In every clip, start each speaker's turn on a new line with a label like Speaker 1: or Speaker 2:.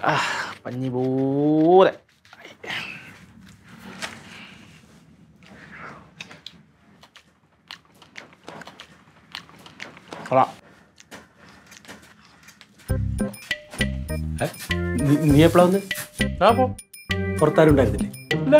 Speaker 1: ആ പഞ്ഞി പോലെ കൊള്ളാം.
Speaker 2: നീ- നീ എപ്പോഴാ വന്ന്
Speaker 1: ആ, പോ.
Speaker 2: പുറത്താരും ഉണ്ടായിരുന്നില്ലേ
Speaker 1: ഇല്ല.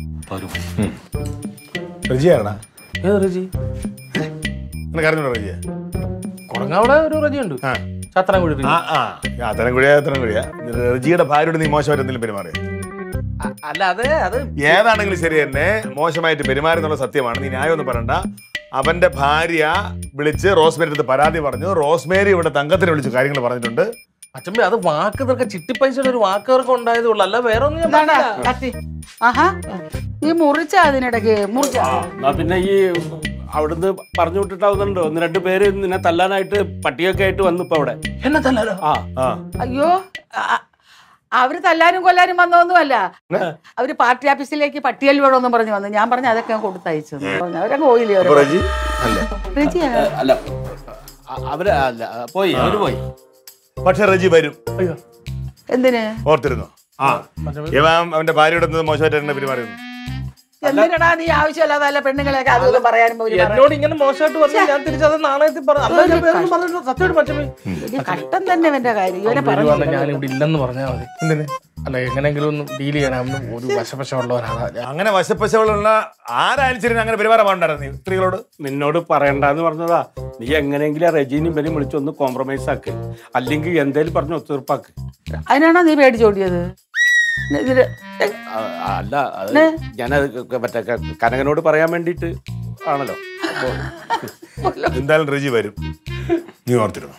Speaker 3: റജിയാണോ
Speaker 1: ഏത് റജി
Speaker 3: നിനക്ക് അറിഞ്ഞോ റജിയ
Speaker 1: കൊടങ്ങാവിടെ ഒരു റജിയുണ്ട്
Speaker 3: ആ
Speaker 1: ചത്രൻകുടി റജി.
Speaker 3: ആ ആ അത്തരം കുഴിയാ അത്തരം കുഴിയാ റജിയുടെ ഭാര്യയോട് നീ മോശമായിട്ട് എന്തെങ്കിലും പെരുമാറിയ
Speaker 1: അ- അല്ല അതെ അത്
Speaker 3: ഏതാണെങ്കിലും ശരി തന്നെ മോശമായിട്ട് പെരുമാറി എന്നുള്ള സത്യമാണ് നീ ന്യായം ഒന്നും പറയണ്ട അവന്റെ ഭാര്യ വിളിച്ച് റോസ്മേരി അടുത്ത് പരാതി പറഞ്ഞു റോസ്മേരി ഇവിടെ തങ്കത്തിന് വിളിച്ച് കാര്യങ്ങൾ പറഞ്ഞിട്ടുണ്ട്
Speaker 1: അച്ഛമ്മ അത് വാക്ക് തീർക്ക ചിട്ടിപ്പൈസയുടെ ഒരു വാക്ക് തീർക്കം ഉണ്ടായതേ ഉള്ളൂ അല്ല വേറെ ഒന്നും ഞാൻ
Speaker 4: എന്താടാ
Speaker 1: പറഞ്ഞില്ല.
Speaker 4: കത്തി ആഹാ നീ മുറിച്ച അതിനിടയ്ക്ക് മുറിച്ച
Speaker 2: എന്നാ പിന്നെ ഈ അവിടുന്ന് പറഞ്ഞു വിട്ടിട്ടാവുന്നുണ്ട് ഒന്ന് രണ്ട് പേര് നിന്നെ തല്ലാനായിട്ട് പട്ടിയൊക്കെ ആയിട്ട് വന്നു ഇപ്പൊ അവിടെ
Speaker 1: എന്നെ തല്ലാലോ
Speaker 2: ആ
Speaker 3: ആ
Speaker 4: അയ്യോ ആ, അവര് തല്ലാനും കൊല്ലാനും വന്നതൊന്നുമല്ല അവര് പാർട്ടി ഓഫീസിലേക്ക് പട്ടിയൽ വേണമെന്ന് പറഞ്ഞു വന്നു ഞാൻ പറഞ്ഞു അതൊക്കെ ഞാൻ കൊടുത്തയച്ചു പറഞ്ഞു അവരങ്ങ് പോയില്ലേ
Speaker 3: അപ്പൊ റജി അല്ല
Speaker 4: റജിയാ
Speaker 2: അല്ല അ- അവര് അല്ല പോയി അവര് പോയി
Speaker 3: പക്ഷെ റജി വരും
Speaker 1: അയ്യോ
Speaker 4: എന്തിന്
Speaker 3: ഓർത്തിരുന്നു ആ ഇവൻ അവന്റെ ഭാര്യയോട് എന്ത് മോശമായിട്ട് തന്നെ പെരുമാറിയിരുന്നു
Speaker 4: എന്തിനടാ നീ ആവശ്യമില്ലാതെ അല്ല പെണ്ണുങ്ങളെയൊക്കെ അതും പറയാനും പോലും പറയാനും.
Speaker 1: എന്നോട് ഇങ്ങനെ മോശമായിട്ട് പറഞ്ഞു ഞാൻ തിരിച്ചത് നാണയത്തിൽ പറഞ്ഞു അല്ല ഞാൻ വേറൊന്നും പറഞ്ഞില്ല സത്യമായിട്ട് മച്ചമ്മ
Speaker 4: വലിയ കഷ്ടം തന്നെ ഇവന്റെ കാര്യം ഇവനെ പറഞ്ഞു
Speaker 1: ഞാൻ ഇവിടെ ഇല്ലെന്ന് പറഞ്ഞാൽ മതി
Speaker 3: എന്തിന്
Speaker 1: അല്ല എങ്ങനെയെങ്കിലും ഒന്ന് ഡീൽ ചെയ്യണം ഒരു വശപശമുള്ളവരാണ്
Speaker 3: അങ്ങനെ വശപ്പശകളുള്ള ആരായാലും ശരി അങ്ങനെ പെരുമാറാൻ പാടുണ്ടായിരുന്നു നീ സ്ത്രീകളോട്
Speaker 2: നിന്നോട് പറയണ്ടെന്ന് പറഞ്ഞതാ നീ എങ്ങനെയെങ്കിലും ആ റജീനും ഇവനും വിളിച്ചൊന്ന് കോംപ്രമൈസ് ആക്ക് അല്ലെങ്കിൽ എന്തേലും പറഞ്ഞ് ഒത്തുതീർപ്പാക്ക്
Speaker 4: അതിനാണോ നീ പേടിച്ചോടിയത് ഇതില്
Speaker 2: ആ, അല്ല അത് ഞാനത് ക- മറ്റേ ക- കനകനോട് പറയാൻ വേണ്ടിയിട്ട് ആണല്ലോ അപ്പൊ
Speaker 3: എന്തായാലും റജി വരും നീ ഓർത്തിരുന്നു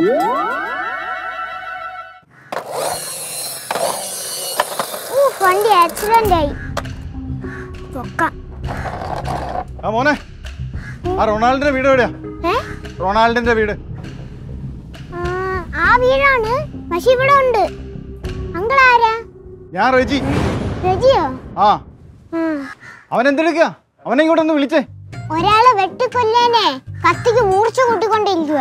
Speaker 5: ഊ, വണ്ടി ആക്സിഡന്റ് ആയി പൊക്കാം
Speaker 6: ആ മോനെ ആ റൊണാൾഡിന്റെ വീട് എവിടെയാ
Speaker 5: ഏ
Speaker 6: റൊണാൾഡിന്റെ വീട്
Speaker 5: ആ, ആ വീടാണ് പക്ഷെ ഇവിടെ ഉണ്ട് അങ്കിൾ ആരാ
Speaker 6: ഞാൻ റെജി
Speaker 5: രജിയോ
Speaker 6: ആ
Speaker 5: ആ,
Speaker 6: അവൻ എന്തെടുക്കുക അവനെ ഇങ്ങോട്ട് ഒന്ന് വിളിച്ചേ
Speaker 5: ഒരാളെ വെട്ടിക്കൊല്ലേനെ കത്തിക്ക് മൂർച്ച കൂട്ടിക്കൊണ്ടിരിക്കുക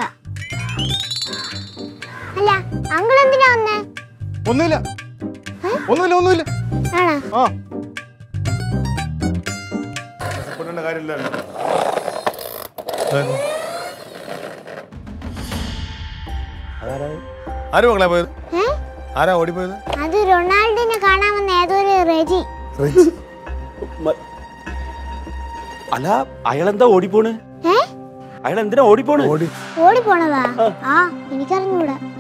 Speaker 5: അല്ല അങ്കിൾ എന്തിനാ വന്നേ
Speaker 6: ഒന്നുമില്ല ഒന്നുമില്ല ഒന്നുമില്ല
Speaker 5: ആണോ
Speaker 6: ആ
Speaker 3: പെണ്ണിന്റെ കാര്യമില്ലല്ലോ ആരും മകളെ പോയത്
Speaker 5: ഏ
Speaker 3: ആരാ ഓടിപ്പോയത്
Speaker 5: അത് റൊണാൾഡിനെ കാണാൻ വന്ന ഏതൊരു റെജി
Speaker 3: റജി
Speaker 2: മ- അല്ല അയാളെന്താ ഓടിപ്പോണ്
Speaker 5: ഏ
Speaker 2: അയാൾ എന്തിനാ ഓടിപ്പോണ്
Speaker 3: ഓടി
Speaker 5: ഓടിപ്പോണതാ ആ എനിക്കറിഞ്ഞൂടാ